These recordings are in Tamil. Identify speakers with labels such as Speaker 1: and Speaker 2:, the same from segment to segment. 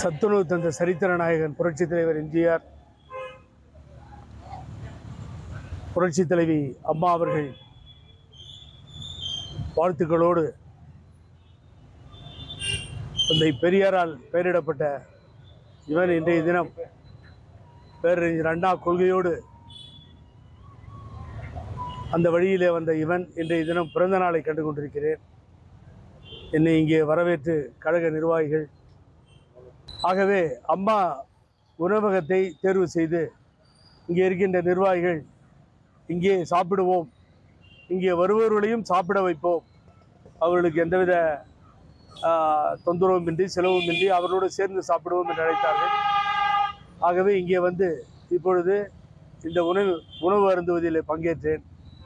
Speaker 1: சத்துணவு தந்த சரித்திர நாயகன் புரட்சித் தலைவர் எம்ஜிஆர் புரட்சித் தலைவி அம்மா அவர்கள் வாழ்த்துக்களோடு தந்தை பெரியாரால் பெயரிடப்பட்ட இவன் இன்றைய தினம் பேரறிஞர் அண்ணா கொள்கையோடு அந்த வழியிலே வந்த இவன் இன்றைய தினம் பிறந்த நாளை கண்டு கொண்டிருக்கிறேன் என்னை இங்கே வரவேற்று கழக நிர்வாகிகள் ஆகவே அம்மா உணவகத்தை தேர்வு செய்து இங்கே இருக்கின்ற நிர்வாகிகள் இங்கே சாப்பிடுவோம் இங்கே வருபவர்களையும் சாப்பிட வைப்போம் அவர்களுக்கு எந்தவித ஆ, தொந்தரவுமின்றி செலவுமின்றி அவர்களோடு சேர்ந்து சாப்பிடுவோம் என்று அழைத்தார்கள் ஆகவே இங்கே வந்து இப்பொழுது இந்த உணவு உணவு அருந்துவதில் பங்கேற்றேன்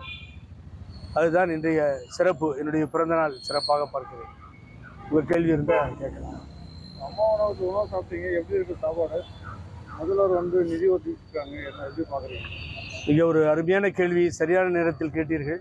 Speaker 1: அதுதான் இன்றைய சிறப்பு என்னுடைய பிறந்தநாள் சிறப்பாக பார்க்கிறேன் உங்கள் கேள்வி இருந்தால் கேட்கலாம்
Speaker 2: அம்மா உணவுக்கு உணவு சாப்பிட்டீங்க எப்படி இருக்கு சாப்பாடு முதல்வர் வந்து நிதி ஒதுக்கிருக்காங்க என்ன எப்படி பார்க்குறீங்க
Speaker 1: மிக ஒரு அருமையான கேள்வி சரியான நேரத்தில் கேட்டீர்கள்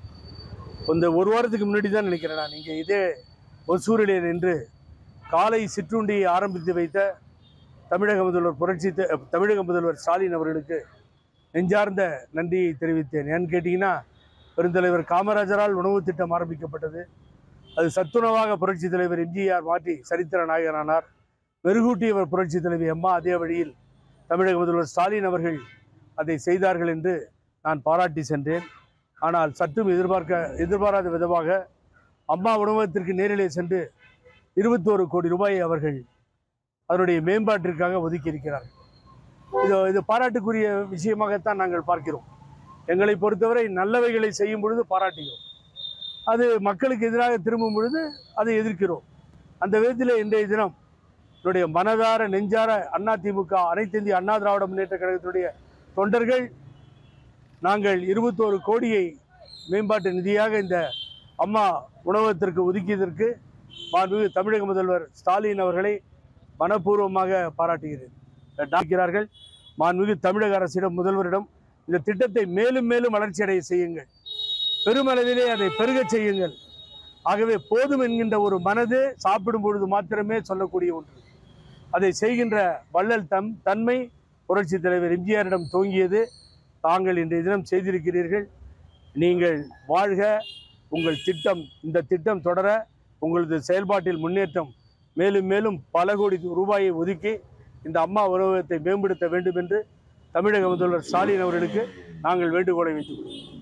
Speaker 1: இந்த ஒரு வாரத்துக்கு முன்னாடி தான் நினைக்கிறேன் நான் இங்கே இதே ஒசூரிலே நின்று காலை சிற்றுண்டியை ஆரம்பித்து வைத்த தமிழக முதல்வர் புரட்சி த- தமிழக முதல்வர் ஸ்டாலின் அவர்களுக்கு நெஞ்சார்ந்த நன்றியை தெரிவித்தேன் ஏன்னு கேட்டிங்கன்னா பெருந்தலைவர் காமராஜரால் உணவு திட்டம் ஆரம்பிக்கப்பட்டது அது சத்துணவாக புரட்சி தலைவர் எம்ஜிஆர் மாற்றி சரித்திர நாயகனானார் மெருகூட்டியவர் புரட்சி தலைவி அம்மா அதே வழியில் தமிழக முதல்வர் ஸ்டாலின் அவர்கள் அதை செய்தார்கள் என்று நான் பாராட்டி சென்றேன் ஆனால் சற்றும் எதிர்பார்க்க எதிர்பாராத விதமாக அம்மா உணவகத்திற்கு நேரிலே சென்று இருபத்தோரு கோடி ரூபாயை அவர்கள் அதனுடைய மேம்பாட்டிற்காக ஒதுக்கி இருக்கிறார்கள் இது இது பாராட்டுக்குரிய விஷயமாகத்தான் நாங்கள் பார்க்கிறோம் எங்களை பொறுத்தவரை நல்லவைகளை செய்யும் பொழுது பாராட்டுகிறோம் அது மக்களுக்கு எதிராக திரும்பும் பொழுது அதை எதிர்க்கிறோம் அந்த விதத்தில் இன்றைய தினம் என்னுடைய மனதார நெஞ்சார அதிமுக அனைத்து இந்திய அண்ணா திராவிட முன்னேற்ற கழகத்தினுடைய தொண்டர்கள் நாங்கள் இருபத்தோரு கோடியை மேம்பாட்டு நிதியாக இந்த அம்மா உணவகத்திற்கு ஒதுக்கியதற்கு மாண்புமிகு தமிழக முதல்வர் ஸ்டாலின் அவர்களை மனப்பூர்வமாக பாராட்டுகிறேன் டாக்கிறார்கள் மாண்புமிகு தமிழக அரசிடம் முதல்வரிடம் இந்த திட்டத்தை மேலும் மேலும் வளர்ச்சியடைய செய்யுங்கள் பெருமளவிலே அதை பெருகச் செய்யுங்கள் ஆகவே போதும் என்கின்ற ஒரு மனது சாப்பிடும் பொழுது மாத்திரமே சொல்லக்கூடிய ஒன்று அதை செய்கின்ற வள்ளல் தம் தன்மை புரட்சி தலைவர் எம்ஜிஆரிடம் துவங்கியது தாங்கள் இன்றைய தினம் செய்திருக்கிறீர்கள் நீங்கள் வாழ்க உங்கள் திட்டம் இந்த திட்டம் தொடர உங்களது செயல்பாட்டில் முன்னேற்றம் மேலும் மேலும் பல கோடி ரூபாயை ஒதுக்கி இந்த அம்மா உணவகத்தை மேம்படுத்த வேண்டும் என்று தமிழக முதல்வர் ஸ்டாலின் அவர்களுக்கு நாங்கள் வேண்டுகோளை வைத்துக் கொள்கிறோம்